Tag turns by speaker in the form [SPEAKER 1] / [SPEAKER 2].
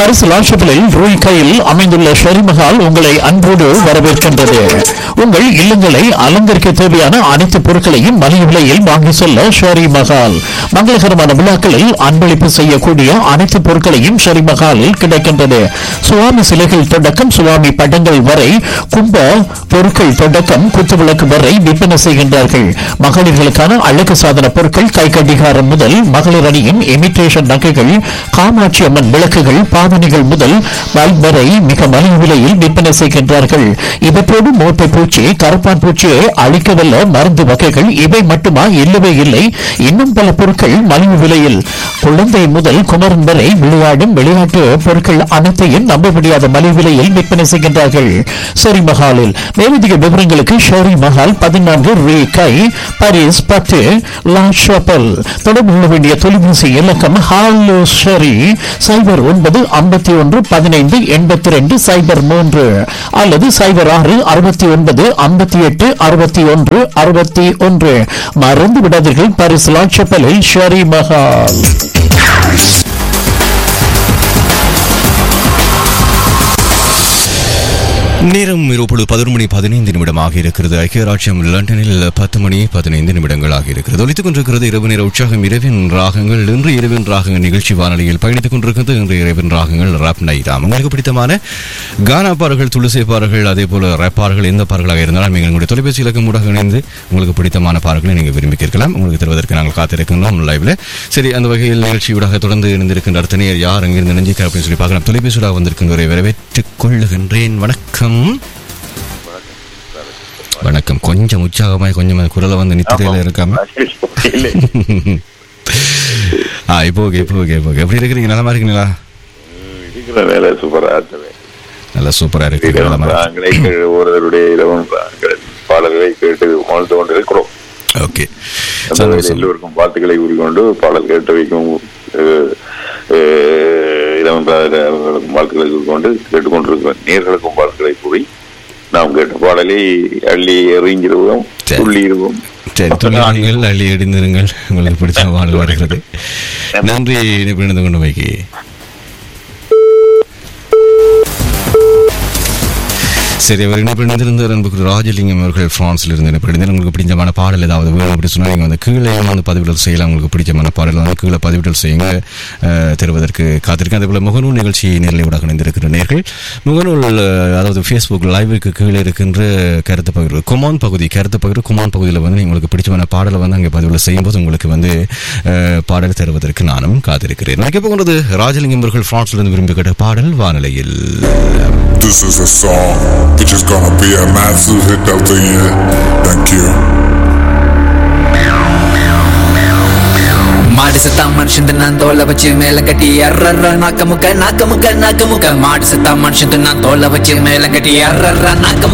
[SPEAKER 1] Paris லாஷபிளில் ரூய் கையில் அமைந்துள்ள ஷெரிமஹால் உங்களை அன்போடு வரவேற்கின்றது உங்கள் இல்லங்களை அலங்கரிக்க தேவையான அனைத்து பொருட்களையும் மலிவு விலையில் வாங்கி செல்ல ஷெரி மஹால் மங்களகரமான விழாக்களில் அன்பளிப்பு செய்யக்கூடிய அனைத்து பொருட்களையும் ஷெரி மஹாலில் கிடைக்கின்றது சுவாமி சிலைகள் தொடக்கம் சுவாமி படங்கள் வரை கும்ப பொருட்கள் தொடக்கம் குத்துவிளக்கு வரை விற்பனை செய்கின்றார்கள் மகளிர்களுக்கான அழகு சாதன பொருட்கள் கை கடிகாரம் முதல் மகளிர் அணியின் இமிட்டேஷன் நகைகள் காமாட்சி அம்மன் விளக்குகள் பாவனைகள் முதல் பல்ப் வரை மிக மலிவு விலையில் விற்பனை செய்கின்றார்கள் இவற்றோடு மோட்டை பூச்சி கருப்பான் பூச்சியை அழிக்கவல்ல மருந்து வகைகள் இவை மட்டுமா இல்லவே இல்லை இன்னும் பல பொருட்கள் மலிவு விலையில் குழந்தை முதல் குமரன் வரை விளையாடும் விளையாட்டு பொருட்கள் அனைத்தையும் நம்ப முடியாத மலிவு விலையில் விற்பனை செய்கின்றார்கள் ஷெரி மஹாலில் மேலதிக விவரங்களுக்கு ஷெரி மஹால் பதினான்கு ரீ கை பாரிஸ் பத்து லா ஷாப்பல் தொடர்பு கொள்ள வேண்டிய தொலைபேசி இலக்கம் ஹாலோ ஷெரி சைபர் ஒன்பது ஐம்பத்தி ஒன்று பதினைந்து எண்பத்தி ரெண்டு சைபர் மூன்று அல்லது சைபர் ஆறு அறுபத்தி ஒன்பது ஐம்பத்தி எட்டு அறுபத்தி ஒன்று அறுபத்தி ஒன்று மறந்து விடாதீர்கள் பாரிஸ் லா ஷாப்பலில் ஷெரி மஹால்
[SPEAKER 2] நேரம் இருபது பதினொரு மணி பதினைந்து நிமிடமாக இருக்கிறது ஐக்கிய ராஜ்யம் லண்டனில் பத்து மணி பதினைந்து நிமிடங்களாக இருக்கிறது ஒலித்துக் கொண்டிருக்கிறது இரவு நேர உற்சாகம் இரவின் ராகங்கள் இன்று இரவின் ராகங்கள் நிகழ்ச்சி வானொலியில் பயணித்துக் கொண்டிருக்கிறது இன்று இரவின் ராகங்கள் ராப் நைட்டாம் உங்களுக்கு பிடித்தமான கானா பாடல்கள் துளசி பாடல்கள் அதே போல ரேப் பாடல்கள் எந்த பாடல்களாக இருந்தாலும் நீங்கள் எங்களுடைய தொலைபேசி இலக்கம் ஊடாக இணைந்து உங்களுக்கு பிடித்தமான பாடல்களை நீங்கள் விரும்பி கேட்கலாம் உங்களுக்கு தருவதற்கு நாங்கள் காத்திருக்கின்றோம் லைவ்ல சரி அந்த வகையில் நிகழ்ச்சியூடாக தொடர்ந்து இணைந்திருக்கின்ற அடுத்த நேர் யார் அங்கிருந்து நெஞ்சிக்கார் அப்படின்னு சொல்லி பார்க்கலாம் தொலைபேசியூடாக வந்திருக்கின்றவரை வரவேற்றுக் கொள்ளுகின்றேன் வணக்கம் வணக்கம் கொஞ்சம் உற்சாகமாய் கொஞ்சம் குரலை வந்து நித்திரையில இருக்காம
[SPEAKER 3] இல்லை
[SPEAKER 2] ஆ இப்போ ஓகே இப்போ ஓகே இப்போ okay. எப்படி இருக்கிறீங்க நலமா இருக்கீங்களா
[SPEAKER 3] இருக்கிற வேலை சூப்பரா இருந்தது
[SPEAKER 2] நல்லா சூப்பரா இருக்கு நலமா இருக்கு.
[SPEAKER 3] ஆங்கிலை ஒருவருடைய இரவன் ஆங்கில பாடல்களை கேட்டு வாழ்ந்து கொண்டிருக்கிறோம்
[SPEAKER 2] ஓகே
[SPEAKER 3] அந்த வகையில்
[SPEAKER 2] சந்தோஷம்
[SPEAKER 3] எல்லோருக்கும் வாழ்த்துக்களை கூறிக்கொண்டு பாடல் கேட்டு வைக்கும் இரவன் அவர்களுக்கும் வாழ்த்துக்களை கூறிக்கொண்டு கேட்டுக்கொண்டிருக்கிறோம் நேர்களுக்கும் வாழ்த்துக்களை கூறி நாம் கேட்ட பாடலை அள்ளி எறிஞ்சிருவோம்
[SPEAKER 2] சரி.
[SPEAKER 3] துள்ளி இருவோம்
[SPEAKER 2] சரி துணிகள் அள்ளி அடிந்திருங்கள் உங்களுக்கு பிடிச்ச பாடல் வருகிறது நன்றி இணைப்பு இணைந்து கொண்டு வைக்கி சரி அவர் இணைப்பு இணைந்திருந்த அன்புக்கு ராஜலிங்கம் அவர்கள் பிரான்ஸ்ல இருந்து இணைப்பு இணைந்து உங்களுக்கு பிடிச்சமான பாடல் ஏதாவது வேணும் அப்படி சொன்னா நீங்க வந்து கீழே வந்து பதிவிடல் செய்யலாம் உங்களுக்கு பிடிச்சமான பாடல் வந்து கீழே பதிவிடல் செய்யுங்க அஹ், தருவதற்கு காத்திருக்கேன் அதே போல முகநூல் நிகழ்ச்சி நேரில் ஊடாக இணைந்திருக்கிற நேர்கள் முகநூல் அஹ், அதாவது ஃபேஸ்புக் லைவுக்கு கீழே இருக்கின்ற கருத்து பகிர்வு குமான் பகுதி கருத்து பகிர்வு குமான் பகுதியில் வந்து உங்களுக்கு பிடிச்சமான பாடலை வந்து அங்கே பதிவில் செய்யும்போது உங்களுக்கு வந்து அஹ், பாடல் தருவதற்கு நானும் காத்திருக்கிறேன் நினைக்க போகிறது ராஜலிங்கம் அவர்கள் பிரான்ஸ்ல இருந்து விரும்பி கேட்ட பாடல் வானிலையில்
[SPEAKER 4] This is a song which is gonna be a massive hit of the year. Thank you.
[SPEAKER 5] மாடு செத்தா மனுஷன் நான் தோலை வச்சு மேல கட்டி அர்ற நாக்க முக்க நாக்க முக்க நாக்க முக்க மாடு செத்தா மனுஷன் நான் தோலை வச்சு மேல கட்டி அர்ற நாக்க